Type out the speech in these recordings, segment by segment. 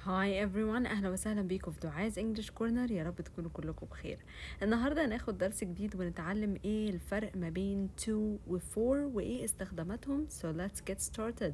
هاي everyone اهلا وسهلا بيكم في دعاز انجلش كورنر يا رب تكونوا كلكم بخير النهارده هناخد درس جديد ونتعلم ايه الفرق ما بين to و for وايه استخداماتهم so let's get started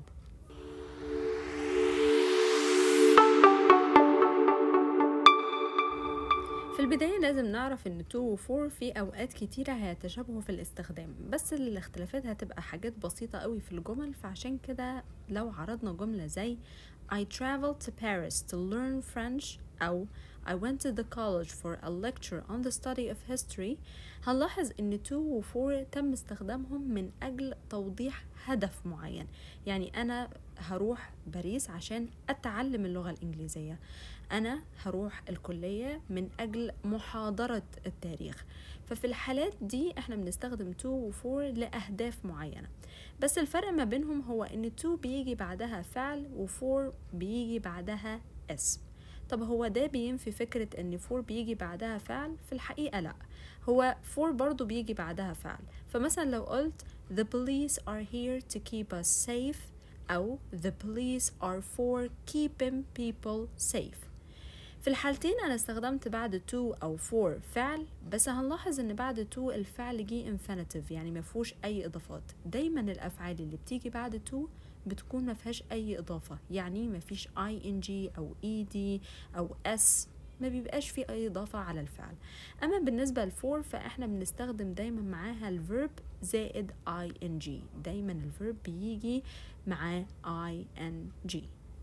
في البداية لازم نعرف ان to و for في اوقات كتيرة هيتشابهوا في الاستخدام بس الاختلافات هتبقى حاجات بسيطة قوي في الجمل فعشان كده لو عرضنا جملة زي I traveled to Paris to learn French أو I went to the college for a lecture on the study of history هنلاحظ ان to و for تم استخدامهم من أجل توضيح هدف معين يعني أنا هروح باريس عشان أتعلم اللغة الإنجليزية أنا هروح الكلية من أجل محاضرة التاريخ ففي الحالات دي احنا بنستخدم to و for لأهداف معينة بس الفرق ما بينهم هو ان to بيجي بعدها فعل و for بيجي بعدها اسم طب هو ده بينفي فكرة ان for بيجي بعدها فعل في الحقيقة لا هو for برضو بيجي بعدها فعل فمثلا لو قلت the police are here to keep us safe أو the police are for keeping people safe في الحالتين أنا استخدمت بعد to أو for فعل بس هنلاحظ إن بعد to الفعل جه infinitive يعني مفهوش أي إضافات دايما الأفعال اللي بتيجي بعد to بتكون مفيهاش أي إضافة يعني مفيش ing أو ed أو s ما بيبقاش في أي إضافة على الفعل أما بالنسبة لفور فإحنا بنستخدم دايما معاها الفيرب زائد ing دايما الفيرب بيجي معاه ing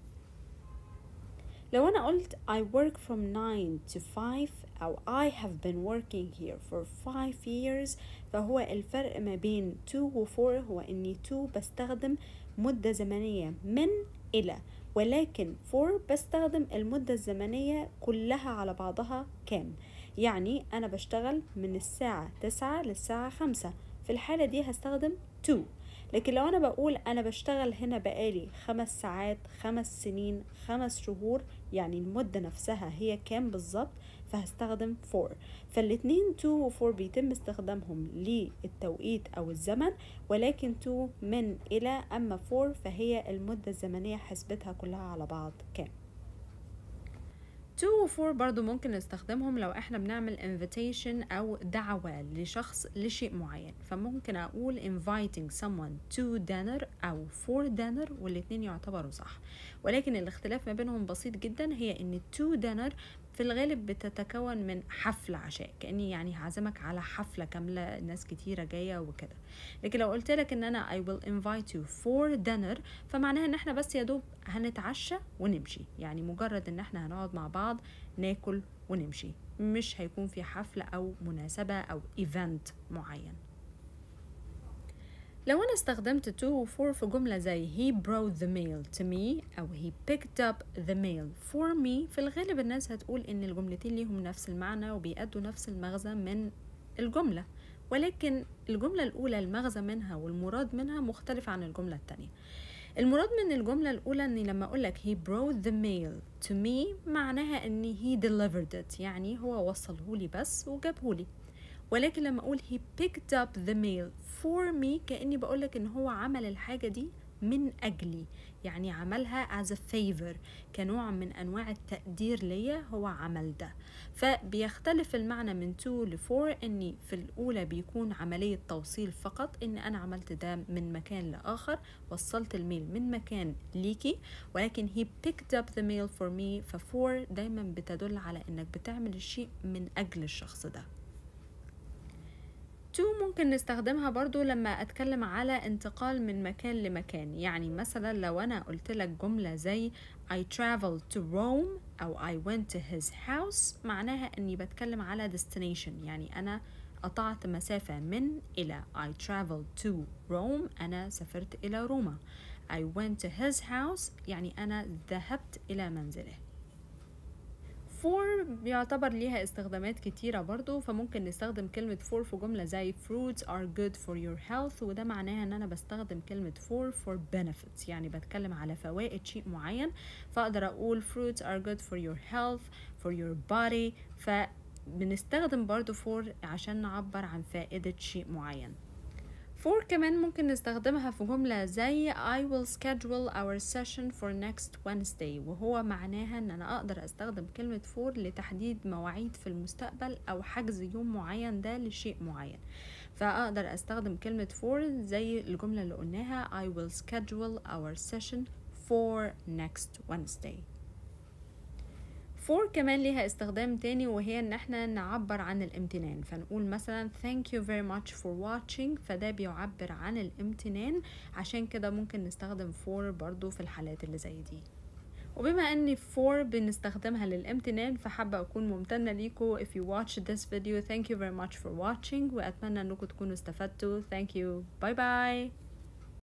لو أنا قلت I work from 9 to 5 أو I have been working here for 5 years فهو الفرق ما بين to و for هو إني to بستخدم مدة زمنية من إلى ولكن for بستخدم المدة الزمنية كلها على بعضها كام يعني أنا بشتغل من الساعة 9 للساعة 5 في الحالة دي هستخدم to لكن لو أنا بقول أنا بشتغل هنا بقالي خمس ساعات خمس سنين خمس شهور يعني المدة نفسها هي كام بالظبط فهستخدم for فالاتنين to و for بيتم استخدامهم للتوقيت أو الزمن ولكن to من إلى أما for فهي المدة الزمنية حسبتها كلها على بعض كام to و for برضو ممكن نستخدمهم لو احنا بنعمل invitation أو دعوة لشخص لشيء معين فممكن أقول inviting someone to dinner أو for dinner والاتنين يعتبروا صح ولكن الاختلاف ما بينهم بسيط جدا هي ان to dinner في الغالب بتتكون من حفل عشاء كأني يعني هعزمك على حفلة كاملة ناس كتيرة جاية وكده لكن لو قلت لك ان انا I will invite you for dinner فمعناها ان احنا بس يا دوب هنتعشى ونمشي يعني مجرد ان احنا هنقعد مع بعض ناكل ونمشي مش هيكون في حفلة او مناسبة او event معين لو أنا استخدمت to و for في جملة زي he brought the mail to me أو he picked up the mail for me في الغالب الناس هتقول إن الجملتين ليهم نفس المعنى وبيأدوا نفس المغزى من الجملة ولكن الجملة الأولى المغزى منها والمراد منها مختلف عن الجملة التانية المراد من الجملة الأولى إني لما أقولك he brought the mail to me معناها إن he delivered it يعني هو وصلهولي بس وجابهولي ولكن لما اقول he picked up the mail for me كاني بقولك ان هو عمل الحاجه دي من اجلي يعني عملها as a favor كنوع من انواع التقدير ليا هو عمل ده فبيختلف المعنى من to ل for اني في الاولى بيكون عمليه توصيل فقط ان انا عملت ده من مكان لاخر وصلت الميل من مكان ليكي ولكن he picked up the mail for me ففور دايما بتدل على انك بتعمل الشيء من اجل الشخص ده to ممكن نستخدمها برضو لما أتكلم على انتقال من مكان لمكان يعني مثلا لو أنا قلت لك جملة زي I traveled to Rome أو I went to his house معناها أني بتكلم على destination يعني أنا قطعت مسافة من إلى I traveled to Rome أنا سافرت إلى روما I went to his house يعني أنا ذهبت إلى منزله for بيعتبر ليها استخدامات كتيرة برضو فممكن نستخدم كلمة for في جملة زي fruits are good for your health وده معناها ان انا بستخدم كلمة for for benefits يعني بتكلم على فوائد شيء معين فاقدر اقول fruits are good for your health for your body فبنستخدم برضو for عشان نعبر عن فائدة شيء معين for كمان ممكن نستخدمها في جملة زي I will schedule our session for next Wednesday وهو معناها ان انا اقدر استخدم كلمة for لتحديد مواعيد في المستقبل او حجز يوم معين ده لشيء معين فاقدر استخدم كلمة for زي الجملة اللي قلناها I will schedule our session for next Wednesday for كمان ليها استخدام تاني وهي ان احنا نعبر عن الامتنان فنقول مثلا thank you very much for watching فده بيعبر عن الامتنان عشان كده ممكن نستخدم for برضو في الحالات اللي زي دي وبما اني for بنستخدمها للامتنان فحابة اكون ممتنة ليكم if you watch this video thank you very much for watching واتمنى انكم تكونوا استفدتوا thank you bye bye